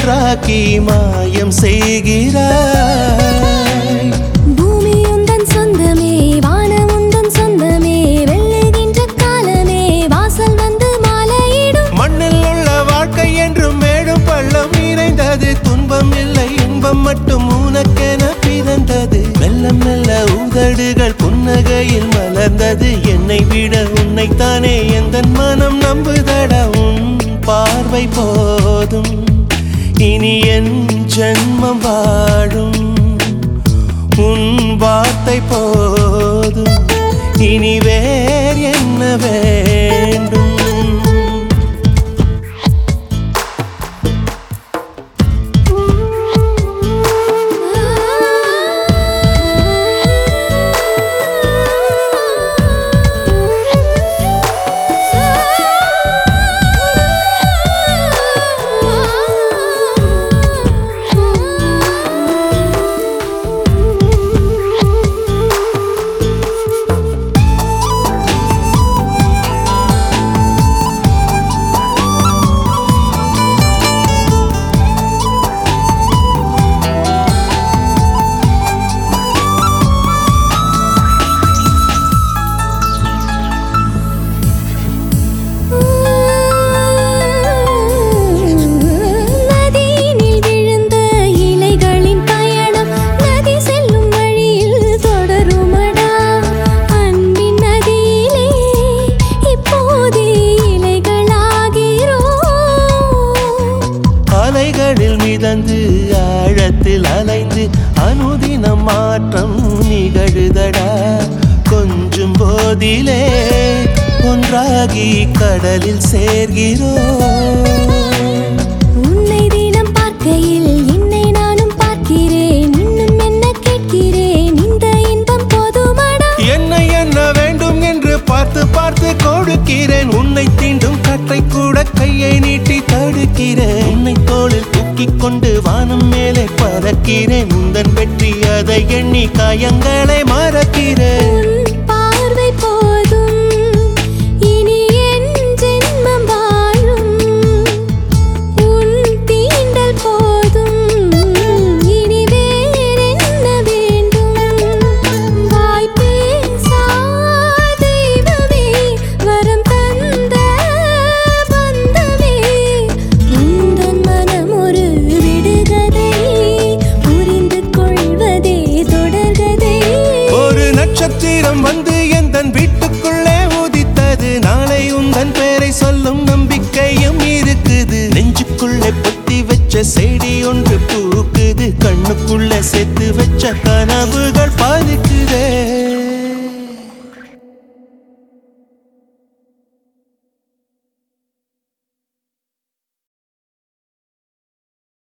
ஒன்றாக்கி மாயம் செய்கிறாய் பூமி உந்தன் சொந்தமே வானம் உந்தன் சொந்தமே வெல்லுகின்ற காலமே வாசல் வந்து மாலையிடும் மண்ணில் உள்ள வாழ்க்கை என்றும் மேடும் பள்ளம் நிறைந்தது துன்பம் இல்லை இன்பம் மட்டும் உனக்கென பிறந்தது மெல்ல மெல்ல உதடுகள் புன்னகையில் மலர்ந்தது என்னை விட உன்னைத்தானே எந்த மனம் நம்புதடா உன் பார்வை போதும் இனி என் ஜென்மம் வாழும் உன் வார்த்தை போதும் இனி வேறு என்ன வேண்டும் நதியினில் விழுந்த இலைகளின் பயணம் நதி செல்லும் வழியில் தொடருமடா அன்பின் நதியிலே இப்போதே இலைகளாகிறோம் அலைகளில் மிதந்து ஆழத்தில் அலைந்து அனுதினம் மாற்றம் நிகழுதடா கொஞ்சம் போதிலே ஒன்றாகி கடலில் சேர்கிறோம் உன்னை தினம் பார்க்கையில் என்னை நானும் பார்க்கிறேன் இன்னும் என்ன கேட்கிறேன் இந்த இன்பம் போதுமடா என்ன என்ன வேண்டும் என்று பார்த்து பார்த்து கொடுக்கிறேன் உன்னை தீண்டும் கற்றை கூட கையை நீட்டி தடுக்கிறேன் உன்னை தோளில் தூக்கிக் கொண்டு வானம் மேலே பறக்கிறேன் உந்தன் வெற்றி அதை எண்ணி காயங்களை மறக்கிறேன் உன் பார்வை போதும் இனி என் ஜென்மம் வாழும் உன் தீண்டல் போதும் இனி வேறென்ன வேண்டும் வாய் பேசா தெய்வமே வரம் தந்த பந்தமே உந்தன் மனம் ஒரு விடுகதை புரிந்து கொள்வதே தொடர்கதை ஒரு நட்சத்திரம் வந்து எந்தன் வீட்டுக்குள்ளே உதித்தது நாளை உந்தன் பேரை சொல்லும் நம்பிக்கையும் இருக்குது நெஞ்சுக்குள்ளே பொத்தி வச்ச செடி ஒன்று பூக்குது கண்ணுக்குள்ளே சேர்த்து வச்ச கனவுகள் பாதிக்குது